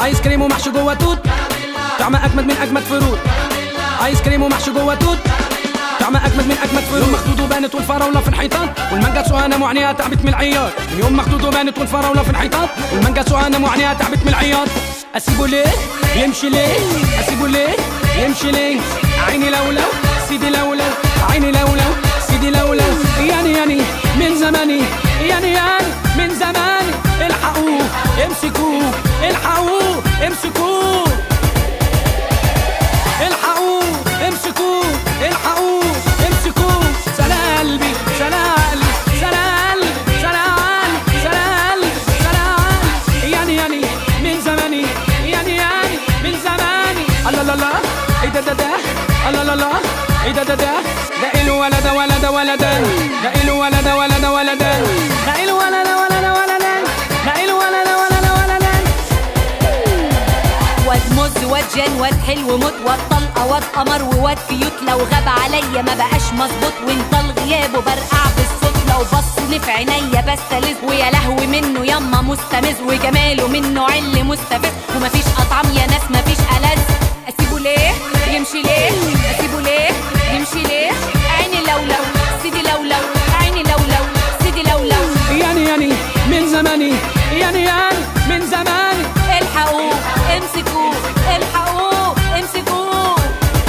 ايس كريم ومحشي جوه توت طعمه اجمد من اجمد فروت ايس كريم ومحشي جوه توت طعمه اجمد من اجمد فروت يوم مخدود وبانت والفراوله في الحيطان والمانجا سوهانه معانيها تعبت من العياط من يوم مخدود وبانت والفراوله في الحيطان والمانجا سوهانه معانيها تعبت من العياط اسيبه ليه يمشي ليه اسيبه ليه يمشي ليه عيني لولو سيدي لولو عيني لولو سيدي لولو يعني يعني من زماني يعني يعني من زماني الحقوه امسكوه الحقوه امسكوه الحقوه امسكوه الحقوه امسكوه سلا قلبي سلا قلبي سلا قلبي سلا قلبي سلا قلبي سلا قلبي يعني يعني من زماني يعني يعني من زماني الله لا لا ايه ده ده ده الله لا لا ايه ده ده ده ده إله ولد ولد ولدا ده إله ولد ولد ولدا ده إله ولد ولد ولدا ده إله ولد ولد ولدا واد مز واد جان واد حلو موت واد طلقه واد قمر وواد كيوت لو غاب عليا ما بقاش مظبوط وانت الغياب وبرقع بالصوت لو بصني في عينيا بستلذ ويا لهوي منه يما مستمز وجماله منه عل مستفز ومفيش اطعم يا ناس مفيش ألذ اسيبه ليه يمشي ليه اسيبه ليه يمشي ليه عيني لولو سيدي لولو عيني لولو سيدي لولو يعني يعني من زماني يعني يعني من زماني الحقوه امسكوه الحقوه امسكوه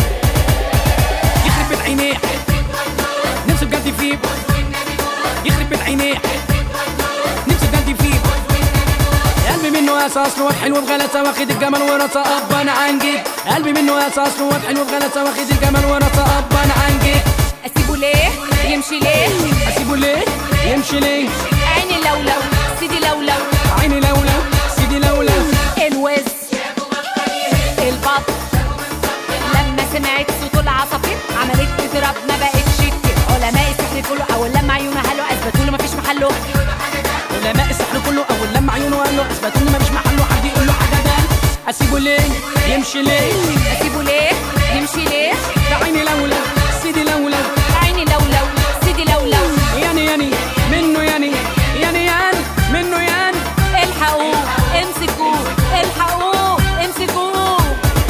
يخرب بيت عينيه نفسي بجد فيه يخرب بيت عينيه نفسي بجد فيه قلبي منه اساس واد حلو بغلاسه واخد الجمال وراسه ابا عن جد قلبي منه اساس واد حلو بغلاسه واخد الجمال وراسه ابا عن جد اسيبه ليه يمشي ليه اسيبه ليه يمشي ليه عيني لولو سيدي لولو عيني لولو سيدي لولو الوز البط لما سمعت صوت العصافير عملت تضرب ما بقتش تطير علماء السحر كله اول لما عيونه هلو اثبتوا له مفيش محله علماء السحر كله اول لما عيونه قال له اثبتوا ان مفيش محله حد يقول له حاجه ده اسيبه ليه يمشي ليه اسيبه ليه يمشي ليه ده عيني لولو سيدي لولو عيني لولو سيدي لولو يعني يعني منه يعني يعني يعني منه يعني الحقوه امسكوه الحقوه امسكوه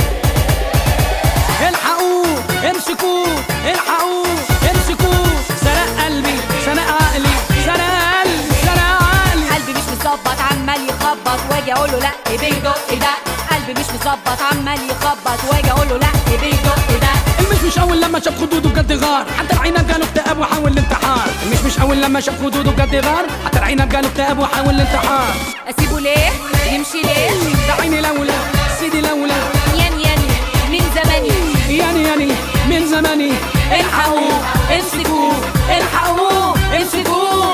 الحقوه امسكوه الحقوه امسكوه سرق قلبي سرق عقلي سرق قلبي سرق عقلي قلبي مش مظبط عمال يخبط واجي اقول له لا بيدق ده قلبي مش مظبط عمال يخبط واجي اقول له لا بيدق ده المش مش اول لما شاف خدوده بجد غار حتى العنب جاله اكتئاب وحاول الانتحار المش مش اول لما شاف خدوده بجد غار حتى العنب جاله اكتئاب وحاول الانتحار اسيبه ليه يمشي ليه ده عيني لولا سيدي لولا ين ين من زماني يعني يعني من زماني الحقوه امسكوه الحقوه امسكوه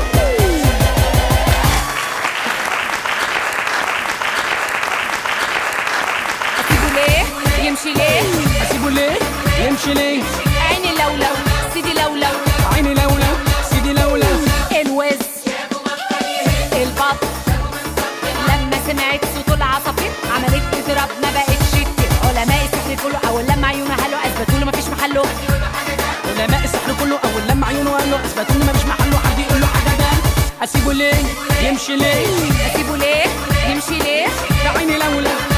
اسيبه ليه يمشي ليه اسيبه ليه يمشي ليه عيني لولو سيدي لولو عيني لولا سيدي لولا الوز البط لما سمعت صوت العصافير عملت تضرب ما بقتش تطير علماء السحر كله اول لما عيونه هلو اثبتوا له مفيش محله علماء السحر كله اول لما عيونه قال له اثبتوا ان مفيش محله حد يقول له حاجه ده اسيبه ليه يمشي ليه اسيبه ليه يمشي ليه ده عيني لولا